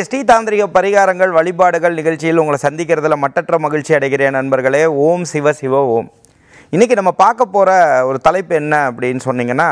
ஸ்ரீ தாந்திரிக பரிகாரங்கள் வழிபாடுகள் நிகழ்ச்சியில் உங்களை சந்திக்கிறதுல மட்டற்ற மகிழ்ச்சி அடைகிறேன் நண்பர்களே ஓம் சிவ சிவ ஓம் இன்னைக்கு நம்ம பார்க்க போகிற ஒரு தலைப்பு என்ன அப்படின்னு சொன்னீங்கன்னா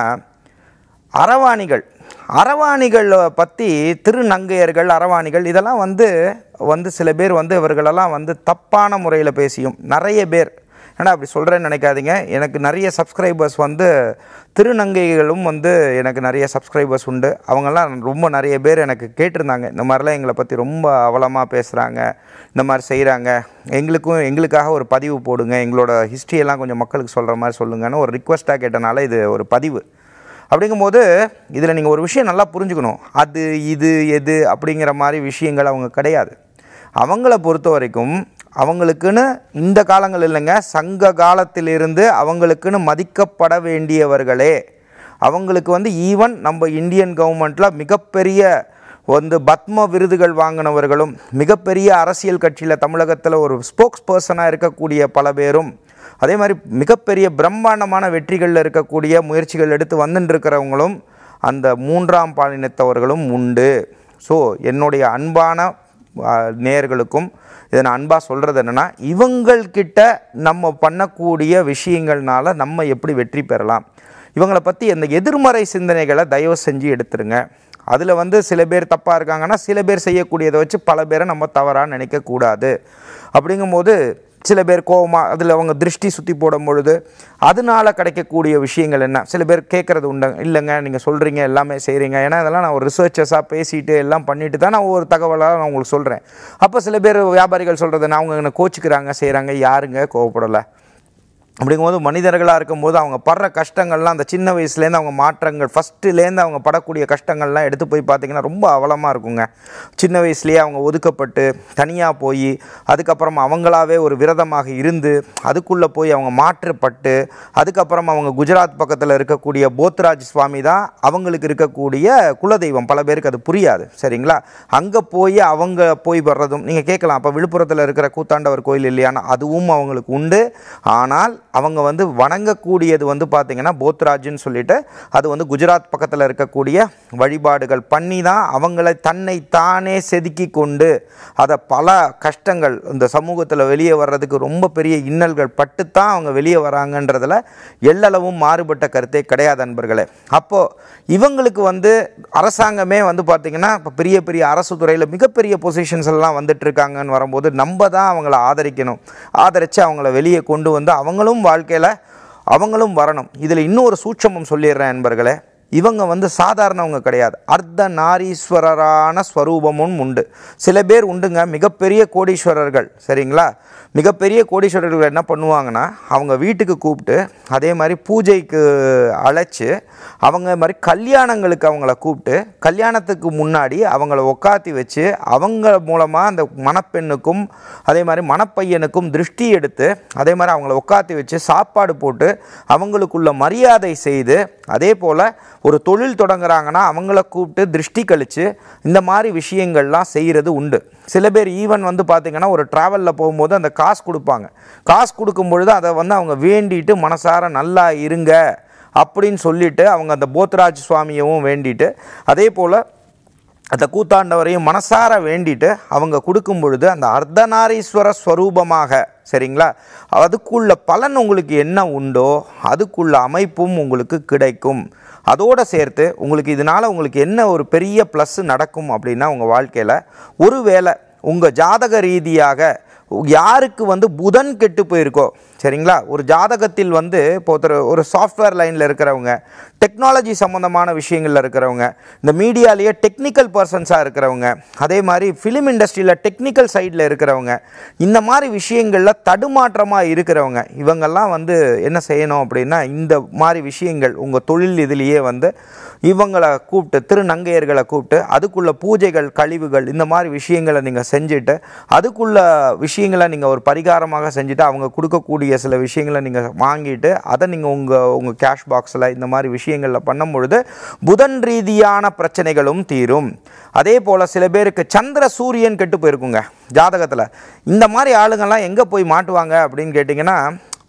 அரவாணிகள் அரவாணிகளை பற்றி திருநங்கையர்கள் அரவாணிகள் இதெல்லாம் வந்து வந்து சில பேர் வந்து இவர்களெல்லாம் வந்து தப்பான முறையில் பேசியும் நிறைய பேர் ஏன்னா அப்படி சொல்கிறேன்னு நினைக்காதீங்க எனக்கு நிறைய சப்ஸ்கிரைபர்ஸ் வந்து திருநங்கைகளும் வந்து எனக்கு நிறைய சப்ஸ்கிரைபர்ஸ் உண்டு அவங்கெல்லாம் ரொம்ப நிறைய பேர் எனக்கு கேட்டிருந்தாங்க இந்த மாதிரிலாம் எங்களை பற்றி ரொம்ப அவலமாக பேசுகிறாங்க இந்த மாதிரி செய்கிறாங்க எங்களுக்கும் எங்களுக்காக ஒரு பதிவு போடுங்க எங்களோட ஹிஸ்ட்ரியெல்லாம் கொஞ்சம் மக்களுக்கு சொல்கிற மாதிரி சொல்லுங்கன்னு ஒரு ரிக்வஸ்ட்டாக கேட்டனால இது ஒரு பதிவு அப்படிங்கும்போது இதில் நீங்கள் ஒரு விஷயம் நல்லா புரிஞ்சுக்கணும் அது இது எது அப்படிங்கிற மாதிரி விஷயங்கள் அவங்க கிடையாது அவங்கள பொறுத்த வரைக்கும் அவங்களுக்குன்னு இந்த காலங்கள் இல்லைங்க சங்க காலத்திலிருந்து அவங்களுக்குன்னு மதிக்கப்பட வேண்டியவர்களே அவங்களுக்கு வந்து ஈவன் நம்ம இந்தியன் கவர்மெண்ட்டில் மிகப்பெரிய வந்து பத்ம விருதுகள் வாங்கினவர்களும் மிகப்பெரிய அரசியல் கட்சியில் தமிழகத்தில் ஒரு ஸ்போக்ஸ் பர்சனாக இருக்கக்கூடிய பல பேரும் அதே மாதிரி மிகப்பெரிய பிரம்மாண்டமான வெற்றிகளில் இருக்கக்கூடிய முயற்சிகள் எடுத்து வந்துட்டு இருக்கிறவங்களும் அந்த மூன்றாம் பாலினத்தவர்களும் உண்டு ஸோ என்னுடைய அன்பான ஆ, நேயர்களுக்கும் இதை நான் அன்பாக சொல்கிறது என்னென்னா இவங்கள்கிட்ட நம்ம பண்ணக்கூடிய விஷயங்கள்னால நம்ம எப்படி வெற்றி பெறலாம் இவங்களை பற்றி அந்த எதிர்மறை சிந்தனைகளை தயவு செஞ்சு எடுத்துருங்க அதில் வந்து சில பேர் தப்பாக இருக்காங்கன்னா சில பேர் செய்யக்கூடியதை வச்சு பல பேரை நம்ம தவறாக நினைக்கக்கூடாது அப்படிங்கும்போது சில பேர் கோவமாக அதில் அவங்க திருஷ்டி சுற்றி போடும் பொழுது அதனால கிடைக்கக்கூடிய விஷயங்கள் என்ன சில பேர் கேட்குறது உண்டு இல்லைங்க நீங்கள் சொல்கிறீங்க எல்லாமே செய்கிறீங்க ஏன்னா இதெல்லாம் நான் ஒரு ரிசர்ச்சர்ஸாக பேசிட்டு எல்லாம் பண்ணிட்டு தான் நான் ஒரு தகவலாக நான் உங்களுக்கு சொல்கிறேன் அப்போ சில பேர் வியாபாரிகள் சொல்கிறது நான் அவங்க என்ன கோச்சிக்கிறாங்க செய்கிறாங்க யாருங்க கோவப்படலை அப்படிங்கும்போது மனிதர்களாக இருக்கும்போது அவங்க படுற கஷ்டங்கள்லாம் அந்த சின்ன வயசுலேருந்து அவங்க மாற்றங்கள் ஃபஸ்ட்டுலேருந்து அவங்க படக்கூடிய கஷ்டங்கள்லாம் எடுத்து போய் பார்த்தீங்கன்னா ரொம்ப அவலமாக இருக்குங்க சின்ன வயசுலேயே அவங்க ஒதுக்கப்பட்டு தனியாக போய் அதுக்கப்புறம் அவங்களாவே ஒரு விரதமாக இருந்து அதுக்குள்ளே போய் அவங்க மாற்றப்பட்டு அதுக்கப்புறம் அவங்க குஜராத் பக்கத்தில் இருக்கக்கூடிய போத்ராஜ் சுவாமி தான் அவங்களுக்கு இருக்கக்கூடிய குலதெய்வம் பல பேருக்கு அது புரியாது சரிங்களா அங்கே போய் அவங்க போய் வர்றதும் நீங்கள் கேட்கலாம் அப்போ விழுப்புரத்தில் இருக்கிற கூத்தாண்டவர் கோயில் இல்லையானா அதுவும் அவங்களுக்கு உண்டு ஆனால் அவங்க வந்து வணங்கக்கூடியது வந்து பார்த்திங்கன்னா போத்ராஜ்னு சொல்லிட்டு அது வந்து குஜராத் பக்கத்தில் இருக்கக்கூடிய வழிபாடுகள் பண்ணி தான் அவங்களை தன்னை தானே செதுக்கி கொண்டு அதை பல கஷ்டங்கள் இந்த சமூகத்தில் வெளியே வர்றதுக்கு ரொம்ப பெரிய இன்னல்கள் பட்டு தான் அவங்க வெளியே வராங்கன்றதுல எல்லளவும் மாறுபட்ட கருத்தே கிடையாது நண்பர்களே அப்போது இவங்களுக்கு வந்து அரசாங்கமே வந்து பார்த்திங்கன்னா இப்போ பெரிய பெரிய அரசு துறையில் மிகப்பெரிய பொசிஷன்ஸ் எல்லாம் வந்துட்டு இருக்காங்கன்னு வரும்போது நம்ம தான் அவங்கள ஆதரிக்கணும் ஆதரித்து அவங்கள வெளியே கொண்டு வந்து அவங்களும் வாழ்க்கையில் அவங்களும் வரணும் இதில் இன்னொரு சூட்சமம் சொல்லிடுறேன் நண்பர்களே இவங்க வந்து சாதாரணவங்க கிடையாது அர்த்த நாரீஸ்வரரான ஸ்வரூபமும் உண்டு சில பேர் உண்டுங்க மிகப்பெரிய கோடீஸ்வரர்கள் சரிங்களா மிகப்பெரிய கோடீஸ்வரர்கள் என்ன பண்ணுவாங்கன்னா அவங்க வீட்டுக்கு கூப்பிட்டு அதே மாதிரி பூஜைக்கு அழைச்சி அவங்க மாதிரி கல்யாணங்களுக்கு அவங்கள கூப்பிட்டு கல்யாணத்துக்கு முன்னாடி அவங்கள உக்காத்தி வச்சு அவங்க மூலமாக அந்த மணப்பெண்ணுக்கும் அதே மாதிரி மணப்பையனுக்கும் திருஷ்டி எடுத்து அதே மாதிரி அவங்கள உட்காத்தி வச்சு சாப்பாடு போட்டு அவங்களுக்குள்ள மரியாதை செய்து அதே போல் ஒரு தொழில் தொடங்குறாங்கன்னா அவங்கள கூப்பிட்டு திருஷ்டி கழித்து இந்த மாதிரி விஷயங்கள்லாம் செய்கிறது உண்டு சில பேர் ஈவன் வந்து பார்த்திங்கன்னா ஒரு ட்ராவலில் போகும்போது அந்த காசு கொடுப்பாங்க காசு கொடுக்கும் பொழுது அதை வந்து அவங்க வேண்டிட்டு மனசார நல்லா இருங்க அப்படின்னு சொல்லிட்டு அவங்க அந்த போத்ராஜ் சுவாமியவும் வேண்டிட்டு அதே போல் அந்த கூத்தாண்டவரையும் மனசார வேண்டிட்டு அவங்க கொடுக்கும் பொழுது அந்த அர்த்தநாரீஸ்வர ஸ்வரூபமாக சரிங்களா அதுக்குள்ள பலன் உங்களுக்கு என்ன உண்டோ அதுக்குள்ள அமைப்பும் உங்களுக்கு கிடைக்கும் அதோடு சேர்த்து உங்களுக்கு இதனால் உங்களுக்கு என்ன ஒரு பெரிய ப்ளஸ் நடக்கும் அப்படின்னா உங்கள் வாழ்க்கையில் ஒருவேளை உங்கள் ஜாதக ரீதியாக யாருக்கு வந்து புதன் கெட்டு போயிருக்கோ சரிங்களா ஒரு ஜாதகத்தில் வந்து இப்போ ஒருத்தர் ஒரு சாஃப்ட்வேர் லைனில் இருக்கிறவங்க டெக்னாலஜி சம்மந்தமான விஷயங்களில் இருக்கிறவங்க இந்த மீடியாலேயே டெக்னிக்கல் பர்சன்ஸாக இருக்கிறவங்க அதே மாதிரி ஃபிலிம் இண்டஸ்ட்ரியில் டெக்னிக்கல் சைடில் இருக்கிறவங்க இந்த மாதிரி விஷயங்களில் தடுமாற்றமாக இருக்கிறவங்க இவங்கெல்லாம் வந்து என்ன செய்யணும் அப்படின்னா இந்த மாதிரி விஷயங்கள் உங்கள் தொழில் இதுலேயே வந்து இவங்களை கூப்பிட்டு திருநங்கையர்களை கூப்பிட்டு அதுக்குள்ள பூஜைகள் கழிவுகள் இந்த மாதிரி விஷயங்களை நீங்கள் செஞ்சுட்டு அதுக்குள்ள விஷயங்களை நீங்கள் ஒரு பரிகாரமாக செஞ்சுட்டு அவங்க கொடுக்கக்கூடிய சில விஷயங்களை நீங்கள் வாங்கிட்டு அதை நீங்கள் உங்கள் உங்கள் கேஷ் பாக்ஸில் இந்த மாதிரி விஷயங்களில் பண்ணும் பொழுது புதன் ரீதியான பிரச்சனைகளும் தீரும் அதே போல் சில பேருக்கு சந்திர சூரியன் கெட்டு போயிருக்குங்க ஜாதகத்தில் இந்த மாதிரி ஆளுங்கள்லாம் எங்கே போய் மாட்டுவாங்க அப்படின்னு கேட்டிங்கன்னா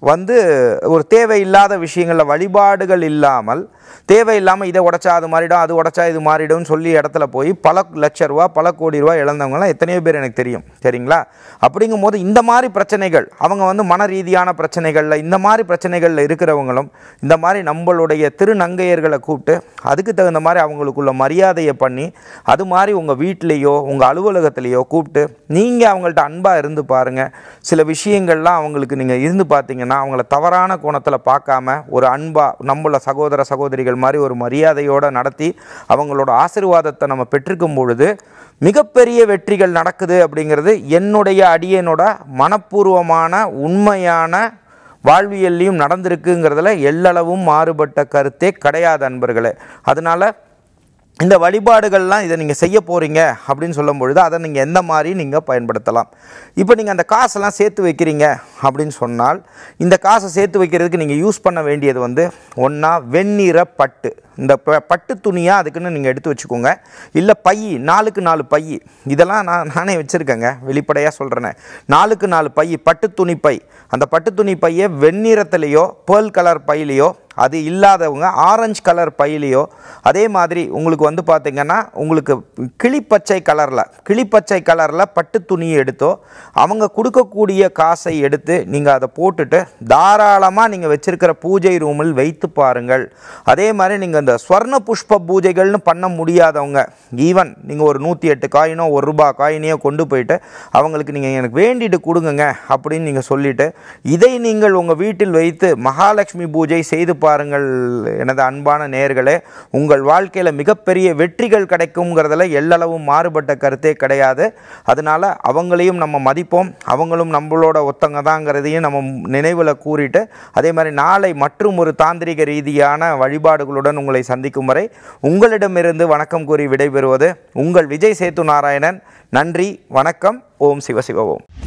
வந்து ஒரு தேவையில்லாத விஷயங்களில் வழிபாடுகள் இல்லாமல் தேவையில்லாமல் இதை உடைச்சா அது மாறிடும் அது உடைச்சா இது மாறிடும்னு சொல்லி இடத்துல போய் பல லட்ச ரூபா பல கோடி ரூபா இழந்தவங்கலாம் எத்தனையோ பேர் எனக்கு தெரியும் சரிங்களா அப்படிங்கும்போது இந்த மாதிரி பிரச்சனைகள் அவங்க வந்து மன ரீதியான பிரச்சனைகளில் இந்த மாதிரி பிரச்சனைகளில் இருக்கிறவங்களும் இந்த மாதிரி நம்மளுடைய திருநங்கையர்களை கூப்பிட்டு அதுக்கு தகுந்த மாதிரி அவங்களுக்குள்ள மரியாதையை பண்ணி அது மாதிரி உங்கள் வீட்லேயோ உங்கள் அலுவலகத்திலேயோ கூப்பிட்டு நீங்கள் அவங்கள்ட்ட அன்பாக இருந்து பாருங்கள் சில விஷயங்கள்லாம் அவங்களுக்கு நீங்கள் இருந்து பார்த்தீங்கன்னா அவங்கள தவறான கோணத்தில் பார்க்காம ஒரு அன்பாக நம்மள சகோதர சகோதரிகள் மாதிரி ஒரு மரியாதையோடு நடத்தி அவங்களோட ஆசீர்வாதத்தை நம்ம பெற்றிருக்கும் பொழுது மிகப்பெரிய வெற்றிகள் நடக்குது அப்படிங்கிறது என்னுடைய அடியனோட மனப்பூர்வமான உண்மையான வாழ்வியல்லையும் நடந்திருக்குங்கிறதுல எல்லளவும் மாறுபட்ட கருத்தே கிடையாது அன்பர்களே அதனால் இந்த வழிபாடுகள்லாம் இதை நீங்கள் செய்ய போகிறீங்க அப்படின்னு சொல்லும் பொழுது அதை நீங்கள் எந்த மாதிரி நீங்கள் பயன்படுத்தலாம் இப்போ நீங்கள் அந்த காசெல்லாம் சேர்த்து வைக்கிறீங்க அப்படின்னு சொன்னால் இந்த காசை சேர்த்து வைக்கிறதுக்கு நீங்கள் யூஸ் பண்ண வேண்டியது வந்து ஒன்றா வெண்ணிற பட்டு இந்த ப- பட்டு துணியாக அதுக்குன்னு நீங்கள் எடுத்து வச்சுக்கோங்க இல்லை பை நாலுக்கு நாலு பை இதெல்லாம் நான் நானே வச்சுருக்கேங்க வெளிப்படையாக சொல்கிறேனே நாலுக்கு நாலு பை பட்டு துணி பை அந்த பட்டு துணி பையை வெண்ணிறத்துலேயோ பேர்ல் கலர் பையிலையோ அது இல்லாதவங்க ஆரஞ்சு கலர் பையிலையோ அதே மாதிரி உங்களுக்கு வந்து பார்த்திங்கன்னா உங்களுக்கு கிளிப்பச்சை கலரில் கிளிப்பச்சை கலரில் பட்டு துணியை எடுத்தோ அவங்க கொடுக்கக்கூடிய காசை எடுத்து நீங்கள் அதை போட்டுட்டு தாராளமாக நீங்கள் வச்சிருக்கிற பூஜை ரூமில் வைத்து பாருங்கள் அதே மாதிரி நீங்கள் இந்த ஸ்வர்ண புஷ்ப பூஜைகள்னு பண்ண முடியாதவங்க ஈவன் நீங்கள் ஒரு நூற்றி எட்டு காயினோ ஒரு ரூபா காயினையோ கொண்டு போயிட்டு அவங்களுக்கு நீங்கள் எனக்கு வேண்டிட்டு கொடுங்குங்க அப்படின்னு நீங்கள் சொல்லிட்டு இதை நீங்கள் உங்கள் வீட்டில் வைத்து மகாலட்சுமி பூஜை செய்து பாருங்கள் எனது அன்பான நேயர்களே உங்கள் வாழ்க்கையில் மிகப்பெரிய வெற்றிகள் கிடைக்குங்கிறதுல எல்லளவும் மாறுபட்ட கருத்தே கிடையாது அதனால் அவங்களையும் நம்ம மதிப்போம் அவங்களும் நம்மளோட ஒத்தங்க தாங்கிறதையும் நம்ம நினைவில் கூறிட்டு அதே மாதிரி நாளை மற்றும் ஒரு தாந்திரிக ரீதியான வழிபாடுகளுடன் உங்களை சந்திக்கும் வரை உங்களிடமிருந்து வணக்கம் கூறி விடைபெறுவது உங்கள் விஜய் சேத்து நாராயணன் நன்றி வணக்கம் ஓம் சிவ சிவ ஓம்